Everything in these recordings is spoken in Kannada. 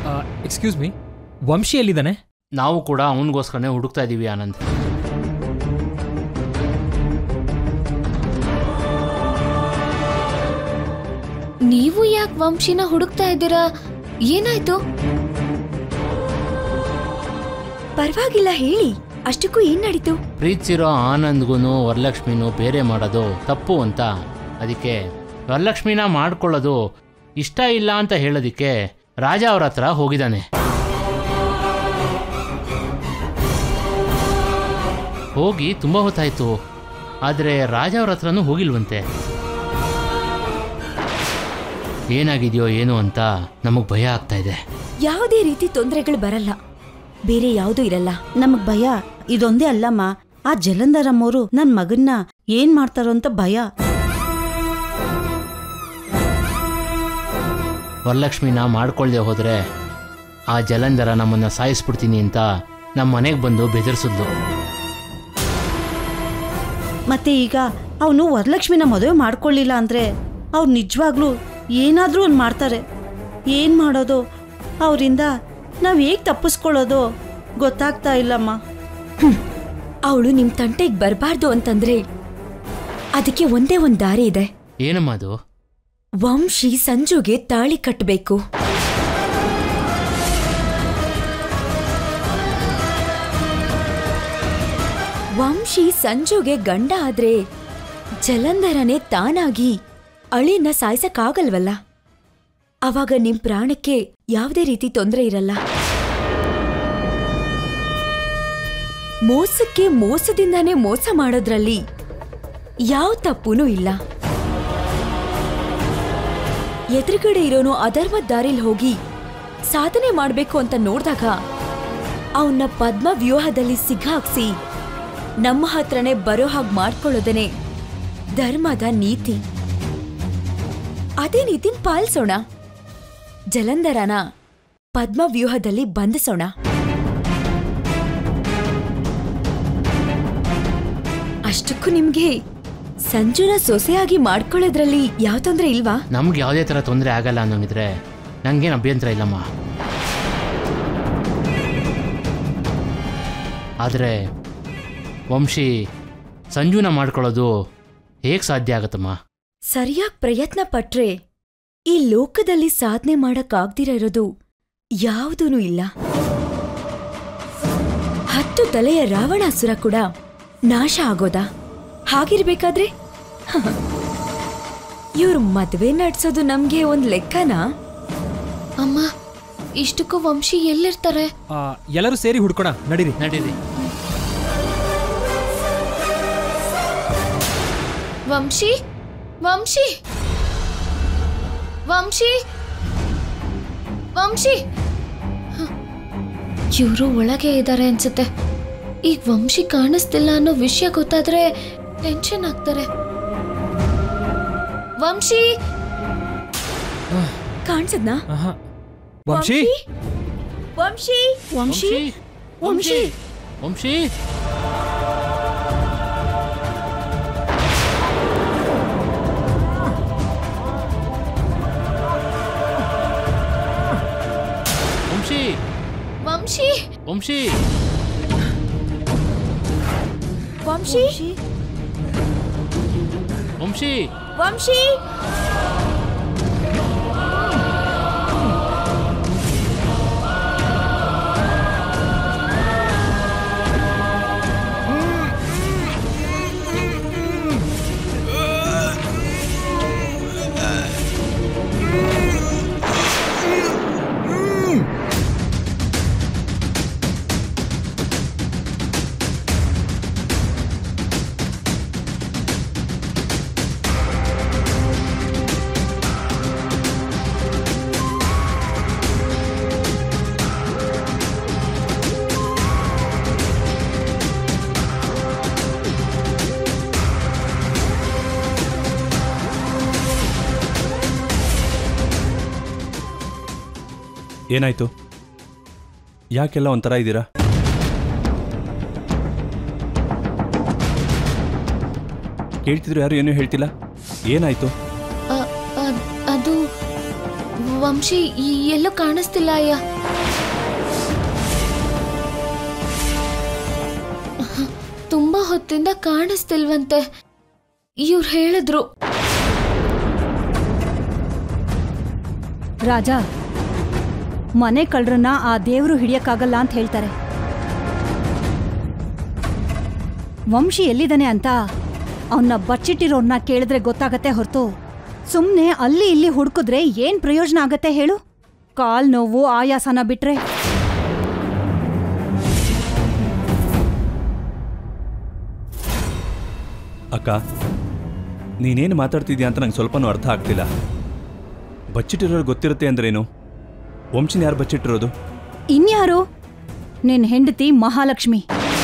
ಎಕ್ಸ್ಕ್ಯೂಸ್ ಮೀ ವಂಶಿ ಎಲ್ಲಿದ್ದಾನೆ ನಾವು ಕೂಡ ಅವನಿಗೋಸ್ಕರನೇ ಹುಡುಕ್ತಾ ಇದ್ದೀವಿ ಆನಂದ್ ನೀವು ಯಾಕೆ ವಂಶಿನ ಹುಡುಕ್ತಾ ಇದ್ದೀರಾ ಏನಾಯ್ತು ಪರವಾಗಿಲ್ಲ ಹೇಳಿ ಅಷ್ಟಕ್ಕೂ ಏನ್ ನಡೀತು ಪ್ರೀತಿಸಿರೋ ಆನಂದ್ಗೂ ವರಲಕ್ಷ್ಮಿನೂ ಬೇರೆ ಮಾಡೋದು ತಪ್ಪು ಅಂತ ಅದಕ್ಕೆ ವರಲಕ್ಷ್ಮಿನ ಮಾಡ್ಕೊಳ್ಳೋದು ಇಷ್ಟ ಇಲ್ಲ ಅಂತ ಹೇಳೋದಕ್ಕೆ ರಾಜ ಅವ್ರ ಹತ್ರ ಹೋಗಿದ್ದಾನೆ ಹೋಗಿ ತುಂಬ ಹೊತ್ತಾಯ್ತು ಆದರೆ ರಾಜ ಅವ್ರ ಹತ್ರನೂ ಹೋಗಿಲ್ವಂತೆ ಏನಾಗಿದೆಯೋ ಏನೋ ಅಂತ ನಮಗೆ ಭಯ ಆಗ್ತಾ ಇದೆ ಯಾವುದೇ ರೀತಿ ತೊಂದರೆಗಳು ಬರಲ್ಲ ಬೇರೆ ಯಾವುದೂ ಇರಲ್ಲ ನಮಗ್ ಭಯ ಇದೊಂದೇ ಅಲ್ಲಮ್ಮ ಆ ಜಲಂಧರಮ್ಮೋರು ನನ್ ಮಗನ್ನ ಏನ್ ಮಾಡ್ತಾರೋ ಅಂತ ಭಯ ವರಲಕ್ಷ್ಮಿನ ಮಾಡ್ಕೊಳ್ದೆ ಹೋದರೆ ಆ ಜಲಂಧರ ನಮ್ಮನ್ನು ಸಾಯಿಸ್ಬಿಡ್ತೀನಿ ಅಂತ ನಮ್ಮ ಮನೆಗೆ ಬಂದು ಬೆದರಿಸಿದ್ಲು ಮತ್ತೆ ಈಗ ಅವನು ವರಲಕ್ಷ್ಮಿನ ಮದುವೆ ಮಾಡ್ಕೊಳ್ಳಿಲ್ಲ ಅಂದ್ರೆ ಅವ್ರು ನಿಜವಾಗ್ಲೂ ಏನಾದ್ರೂ ಒಂದು ಮಾಡ್ತಾರೆ ಏನ್ ಮಾಡೋದು ಅವರಿಂದ ನಾವ್ ಹೇಗ್ ತಪ್ಪಿಸ್ಕೊಳ್ಳೋದು ಗೊತ್ತಾಗ್ತಾ ಇಲ್ಲಮ್ಮ ಅವಳು ನಿಮ್ ತಂಟೆಗ್ ಬರಬಾರ್ದು ಅಂತಂದ್ರೆ ಅದಕ್ಕೆ ಒಂದೇ ಒಂದ್ ದಾರಿ ಇದೆ ಏನಮ್ಮ ಅದು ವಂಶಿ ಸಂಜುಗೆ ತಾಳಿ ಕಟ್ಟಬೇಕು ವಂಶಿ ಸಂಜುಗೆ ಗಂಡ ಆದ್ರೆ ಜಲಂಧರನೇ ತಾನಾಗಿ ಅಳಿನ ಸಾಯ್ಸಕ್ಕಾಗಲ್ವಲ್ಲ ಅವಾಗ ನಿಮ್ ಪ್ರಾಣಕ್ಕೆ ಯಾವುದೇ ರೀತಿ ತೊಂದರೆ ಇರಲ್ಲ ಮೋಸಕ್ಕೆ ಮೋಸದಿಂದಾನೇ ಮೋಸ ಮಾಡೋದ್ರಲ್ಲಿ ಯಾವ ತಪ್ಪೂನೂ ಇಲ್ಲ ಎದುರುಗಡೆ ಇರೋನು ಅಧರ್ಮದ ದಾರಿಲ್ ಹೋಗಿ ಸಾಧನೆ ಮಾಡ್ಬೇಕು ಅಂತ ನೋಡ್ದಾಗ ಅವನ್ನ ಪದ್ಮ ವ್ಯೂಹದಲ್ಲಿ ಸಿಗ್ಹಾಕ್ಸಿ ನಮ್ಮ ಹತ್ರನೇ ಬರೋ ಹಾಗೆ ಮಾಡ್ಕೊಳ್ಳೋದನೆ ಧರ್ಮದ ನೀತಿ ಅದೇ ನೀತಿನ್ ಪಾಲಿಸೋಣ ಜಲಂಧರನ ಪದ್ಮ ವ್ಯೂಹದಲ್ಲಿ ಬಂಧಿಸೋಣ ಅಷ್ಟಕ್ಕೂ ನಿಮ್ಗೆ ಸಂಜುನ ಸೊಸೆಯಾಗಿ ಮಾಡ್ಕೊಳ್ಳೋದ್ರಲ್ಲಿ ಯಾವ ತೊಂದ್ರೆ ಇಲ್ವಾ ನಮ್ಗೆ ಯಾವುದೇ ಥರ ತೊಂದರೆ ಆಗಲ್ಲ ಅನ್ನೋಂಗಿದ್ರೆ ನನಗೇನು ಅಭ್ಯಂತರ ಇಲ್ಲಮ್ಮ ಆದರೆ ವಂಶಿ ಸಂಜುನ ಮಾಡ್ಕೊಳ್ಳೋದು ಹೇಗೆ ಸಾಧ್ಯ ಆಗತ್ತಮ್ಮ ಸರಿಯಾಗಿ ಪ್ರಯತ್ನ ಪಟ್ರೆ ಈ ಲೋಕದಲ್ಲಿ ಸಾಧನೆ ಮಾಡಕ್ಕಾಗ್ದಿರ ಇರೋದು ಯಾವುದೂ ಇಲ್ಲ ಹತ್ತು ತಲೆಯ ರಾವಣಾಸುರ ಕೂಡ ನಾಶ ಆಗೋದಾ ಹಾಗಿರ್ಬೇಕಾದ್ರೆ ಇವ್ರ ಮದ್ವೆ ನಡ್ಸೋದು ನಮ್ಗೆ ಒಂದ್ ಲೆಕ್ಕನಾ ಅಮ್ಮ ಇಷ್ಟಕ್ಕೂ ವಂಶಿ ಎಲ್ಲಿರ್ತಾರೆ ಆ, ಎಲ್ಲರೂ ಸೇರಿ ಹುಡ್ಕೋಣ ನಡೀರಿ ನಡೀರಿ ವಂಶಿ ವಂಶಿ ವಂಶಿ ವಂಶಿ ಇವರು ಒಳಗೆ ಇದ್ದಾರೆ ಅನ್ಸುತ್ತೆ ಈಗ ವಂಶಿ ಕಾಣಿಸ್ತಿಲ್ಲ ಅನ್ನೋ ವಿಷಯ ಗೊತ್ತಾದ್ರೆ ಟೆನ್ಷನ್ ಆಗ್ತಾರೆ ವಂಶಿ ಕಾಣ್ಸದ್ನಾ ಆಹಾ. ವಂಶಿ ವಂಶಿ ವಂಶಿ ವಂಶಿ ವಂಶಿ ವಂಶಿ ವಂಶಿ ವಂಶಿ ವಂಶಿ ವಂಶಿ ವಂಶಿ ಏನಾಯ್ತು ಯಾಕೆಲ್ಲ ಒಂಥರ ಇದ್ದೀರಾ ಕೇಳ್ತಿದ್ರು ಯಾರು ಏನೂ ಹೇಳ್ತಿಲ್ಲ ಏನಾಯ್ತು ಅ- ಅದ್- ಅದು ವಂಶಿ ಈ- ಎಲ್ಲೂ ಕಾಣಿಸ್ತಿಲ್ಲ ಅಯ್ಯ ತುಂಬಾ ಹೊತ್ತಿಂದ ಕಾಣಿಸ್ತಿಲ್ವಂತೆ ಇವ್ರು ಹೇಳಿದ್ರು ರಾಜ ಮನೆ ಕಳ್ಳರನ್ನ ಆ ದೇವರು ಹಿಡಿಯಕ್ಕಾಗಲ್ಲ ಅಂತ ಹೇಳ್ತಾರೆ ವಂಶಿ ಎಲ್ಲಿದ್ದಾನೆ ಅಂತ ಅವನ್ನ ಬಚ್ಚಿಟ್ಟಿರೋರ್ನ ಕೇಳಿದ್ರೆ ಗೊತ್ತಾಗತ್ತೆ ಹೊರತು ಸುಮ್ಮನೆ ಅಲ್ಲಿ ಇಲ್ಲಿ ಹುಡುಕಿದ್ರೆ ಏನ್ ಪ್ರಯೋಜನ ಆಗತ್ತೆ ಹೇಳು ಕಾಲ್ ನೋವು ಆಯಾಸನ ಬಿಟ್ರೆ ಅಕ್ಕ ನೀನೇನು ಮಾತಾಡ್ತಿದ್ಯಾ ಅಂತ ನಂಗೆ ಸ್ವಲ್ಪನೂ ಅರ್ಥ ಆಗ್ತಿಲ್ಲ ಬಚ್ಚಿಟ್ಟಿರೋರು ಗೊತ್ತಿರುತ್ತೆ ಅಂದ್ರೇನು ವಂಶಿನ ಯಾರು ಬಚ್ಚಿಟ್ಟಿರೋದು ಇನ್ಯಾರು ನಿನ್ ಹೆಂಡತಿ ಮಹಾಲಕ್ಷ್ಮಿ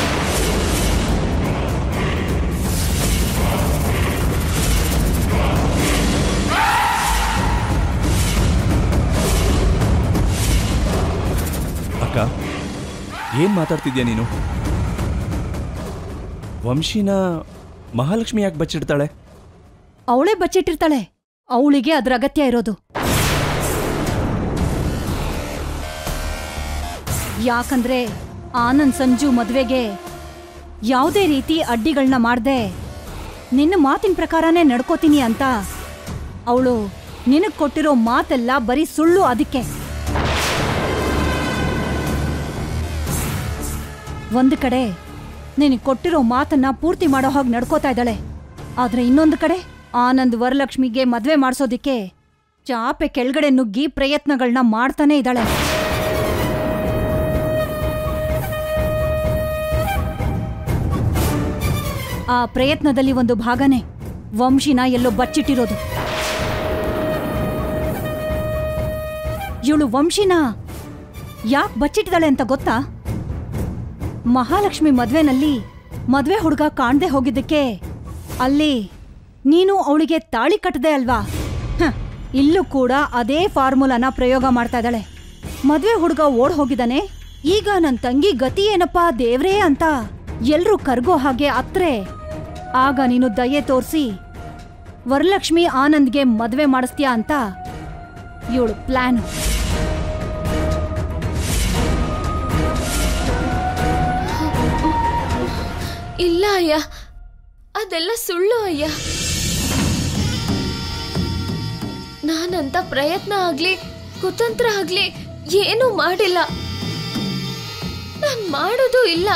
ಅಕ್ಕ ಏನು ಮಾತಾಡ್ತಿದ್ಯಾ ನೀನು ವಂಶಿನ ಮಹಾಲಕ್ಷ್ಮಿ ಯಾಕೆ ಬಚ್ಚಿಡ್ತಾಳೆ ಅವಳೇ ಬಚ್ಚಿಟ್ಟಿರ್ತಾಳೆ ಅವಳಿಗೆ ಅದ್ರ ಅಗತ್ಯ ಇರೋದು ಯಾಕಂದ್ರೆ ಆನಂದ್ ಸಂಜು ಮದ್ವೆಗೆ ಯಾವುದೇ ರೀತಿ ಅಡ್ಡಿಗಳನ್ನ ಮಾಡ್ದೆ ನಿನ್ನ ಮಾತಿನ ಪ್ರಕಾರನೇ ನಡ್ಕೋತೀನಿ ಅಂತ ಅವಳು ನಿನಗ್ ಕೊಟ್ಟಿರೋ ಮಾತೆಲ್ಲ ಬರೀ ಸುಳ್ಳು ಅದಕ್ಕೆ ಒಂದು ಕಡೆ ನಿನಗೆ ಕೊಟ್ಟಿರೋ ಮಾತನ್ನ ಪೂರ್ತಿ ಮಾಡೋ ಹಾಗೆ ನಡ್ಕೋತಾ ಇದ್ದಾಳೆ ಆದ್ರೆ ಇನ್ನೊಂದು ಕಡೆ ಆನಂದ್ ವರಲಕ್ಷ್ಮಿಗೆ ಮದ್ವೆ ಮಾಡ್ಸೋದಿಕ್ಕೆ ಚಾಪೆ ಕೆಳಗಡೆ ನುಗ್ಗಿ ಪ್ರಯತ್ನಗಳನ್ನ ಮಾಡ್ತಾನೆ ಇದ್ದಾಳೆ ಆ ಪ್ರಯತ್ನದಲ್ಲಿ ಒಂದು ಭಾಗನೇ ವಂಶಿನ ಎಲ್ಲೋ ಬಚ್ಚಿಟ್ಟಿರೋದು ಇವಳು ವಂಶಿನ ಯಾಕೆ ಬಚ್ಚಿಟ್ಟಿದ್ದಾಳೆ ಅಂತ ಗೊತ್ತಾ ಮಹಾಲಕ್ಷ್ಮಿ ಮದ್ವೆನಲ್ಲಿ ಮದ್ವೆ ಹುಡುಗ ಕಾಣ್ದೆ ಹೋಗಿದ್ದಕ್ಕೆ ಅಲ್ಲಿ ನೀನು ಅವಳಿಗೆ ತಾಳಿ ಕಟ್ಟದೆ ಅಲ್ವಾ ಹ, ಇಲ್ಲೂ ಕೂಡ ಅದೇ ಫಾರ್ಮುಲಾನ ಪ್ರಯೋಗ ಮಾಡ್ತಾ ಇದ್ದಾಳೆ ಮದ್ವೆ ಹುಡುಗ ಓಡ್ ಹೋಗಿದ್ದಾನೆ ಈಗ ನನ್ ತಂಗಿ ಗತಿ ಏನಪ್ಪಾ ದೇವ್ರೇ ಅಂತ ಎಲ್ರೂ ಕರ್ಗೋ ಹಾಗೆ ಅತ್ರೆ ಆಗ ನೀನು ದಯೆ ತೋರಿಸಿ ವರಲಕ್ಷ್ಮಿ ಆನಂದ್ಗೆ ಮದ್ವೆ ಮಾಡಿಸ್ತೀಯಾ ಅಂತ ಇವಳು ಪ್ಲಾನ್ ಇಲ್ಲ ಅಯ್ಯ ಅದೆಲ್ಲ ಸುಳ್ಳು ಅಯ್ಯ ನಾನಂತ ಪ್ರಯತ್ನ ಆಗ್ಲಿ ಕುತಂತ್ರ ಆಗ್ಲಿ ಏನೂ ಮಾಡಿಲ್ಲ ನಾನ್ ಮಾಡೋದು ಇಲ್ಲ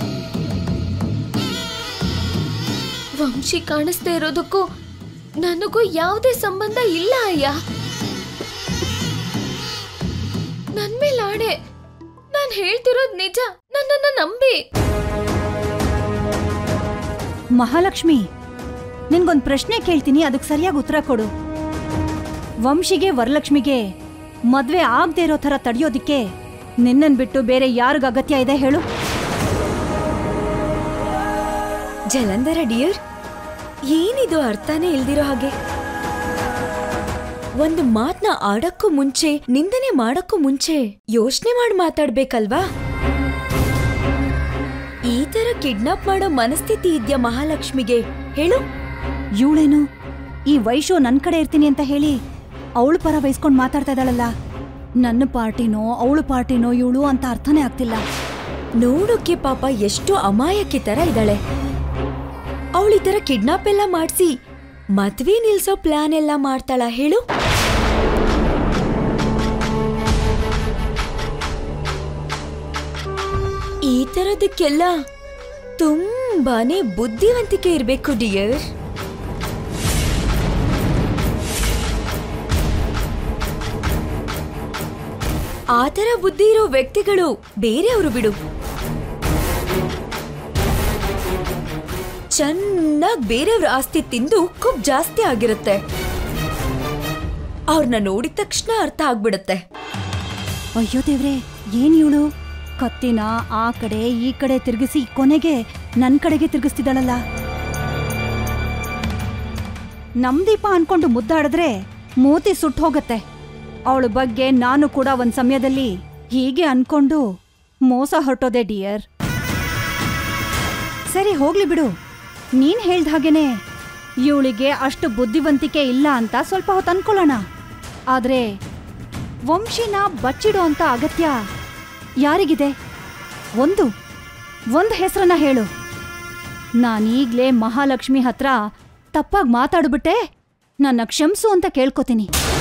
ವಂಶಿ ಕಾಣಿಸ್ದೇ ಇರೋದಕ್ಕೂ ನನಗೂ ಯಾವುದೇ ಸಂಬಂಧ ಇಲ್ಲ ಅಯ್ಯ ನನ್ ಮೇಲೆ ಆಣೆ ನಾನ್ ಹೇಳ್ತಿರೋದ್ ನಿಜ ನನ್ನನ್ನ ನಂಬಿ ಮಹಾಲಕ್ಷ್ಮಿ ನಿನ್ಗೊಂದ್ ಪ್ರಶ್ನೆ ಕೇಳ್ತೀನಿ ಅದಕ್ಕೆ ಸರಿಯಾಗಿ ಉತ್ತರ ಕೊಡು ವಂಶಿಗೆ ವರಲಕ್ಷ್ಮಿಗೆ ಮದ್ವೆ ಆಗದೆ ಇರೋ ಥರ ತಡೆಯೋದಿಕ್ಕೆ ನಿನ್ನನ್ ಬಿಟ್ಟು ಬೇರೆ ಯಾರಿಗ ಅಗತ್ಯ ಇದೆ ಹೇಳು ಜಲಂಧರ ಡಿಯರ್ ಏನಿದು ಅರ್ಥನೇ ಇಲ್ದಿರೋ ಹಾಗೆ ಒಂದು ಮಾತ್ನ ಆಡಕ್ಕೂ ಮುಂಚೆ ನಿಂದನೆ ಮಾಡಕ್ಕೂ ಮುಂಚೆ ಯೋಚನೆ ಮಾಡಿ ಮಾತಾಡ್ಬೇಕಲ್ವಾ ಈ ತರ ಕಿಡ್ನಾಪ್ ಮಾಡೋ ಮನಸ್ಥಿತಿ ಇದ್ಯಾ ಮಹಾಲಕ್ಷ್ಮಿಗೆ ಹೇಳು ಇವಳೇನು ಈ ವೈಶು ನನ್ ಕಡೆ ಇರ್ತೀನಿ ಅಂತ ಹೇಳಿ ಅವಳು ಪರ ವಹಿಸ್ಕೊಂಡ್ ಮಾತಾಡ್ತಾ ಇದ್ದಾಳಲ್ಲ ನನ್ನ ಪಾರ್ಟಿನೋ ಅವಳು ಪಾರ್ಟಿನೋ ಇವಳು ಅಂತ ಅರ್ಥನೇ ಆಗ್ತಿಲ್ಲ ನೋಡೋಕೆ ಪಾಪ ಎಷ್ಟು ಅಮಾಯಕಿ ತರ ಇದ್ದಾಳೆ ಅವಳು ಈ ತರ ಕಿಡ್ನಾಪ್ ಎಲ್ಲ ಮಾಡ್ಸಿ ಮದ್ವೆ ನಿಲ್ಸೋ ಪ್ಲಾನ್ ಎಲ್ಲ ಮಾಡ್ತಾಳ ಹೇಳು ಈ ತರದಕ್ಕೆಲ್ಲ ತುಂಬಾನೇ ಬುದ್ಧಿವಂತಿಕೆ ಇರ್ಬೇಕು ಡಿಯರ್ ಆ ಥರ ಬುದ್ಧಿ ಇರೋ ವ್ಯಕ್ತಿಗಳು ಬೇರೆಯವರು ಬಿಡು ಚೆನ್ನಾಗ್ ಬೇರೆಯವ್ರ ಆಸ್ತಿ ತಿಂದು ಕೊಬ್ ಜಾಸ್ತಿ ಆಗಿರುತ್ತೆ ಅವ್ರನ್ನ ನೋಡಿದ ತಕ್ಷಣ ಅರ್ಥ ಆಗ್ಬಿಡುತ್ತೆ ಅಯ್ಯೋ ದೇವ್ರೆ ಏನ್ ಇವಳು ಕತ್ತಿನ ಆ ಕಡೆ ಈ ಕಡೆ ತಿರುಗಿಸಿ ಕೊನೆಗೆ ನನ್ ಕಡೆಗೆ ತಿರುಗಿಸ್ತಿದ್ದಾಳಲ್ಲ ನಮ್ ದೀಪ ಅನ್ಕೊಂಡು ಮುದ್ದಾಡಿದ್ರೆ ಮೂತಿ ಸುಟ್ಟು ಹೋಗತ್ತೆ ಅವಳ ಬಗ್ಗೆ ನಾನು ಕೂಡ ಒಂದ್ ಸಮಯದಲ್ಲಿ ಹೀಗೆ ಅನ್ಕೊಂಡು ಮೋಸ ಹೊರಟೋದೆ ಡಿಯರ್ ಸರಿ ಹೋಗ್ಲಿ ಬಿಡು ನೀನ್ ಹೇಳ್ದ ಹಾಗೇನೆ ಇವಳಿಗೆ ಅಷ್ಟು ಬುದ್ಧಿವಂತಿಕೆ ಇಲ್ಲ ಅಂತ ಸ್ವಲ್ಪ ಹೊತ್ತು ಅನ್ಕೊಳ್ಳೋಣ ಆದ್ರೆ ವಂಶಿನ ಬಚ್ಚಿಡೋ ಅಂತ ಅಗತ್ಯ ಯಾರಿಗಿದೆ ಒಂದು ಒಂದು ಹೆಸರನ್ನ ಹೇಳು ನಾನೀಗ್ಲೇ ಮಹಾಲಕ್ಷ್ಮಿ ಹತ್ರ ತಪ್ಪಾಗಿ ಮಾತಾಡ್ಬಿಟ್ಟೆ ನನ್ನ ಕ್ಷಮಿಸು ಅಂತ ಕೇಳ್ಕೊತೀನಿ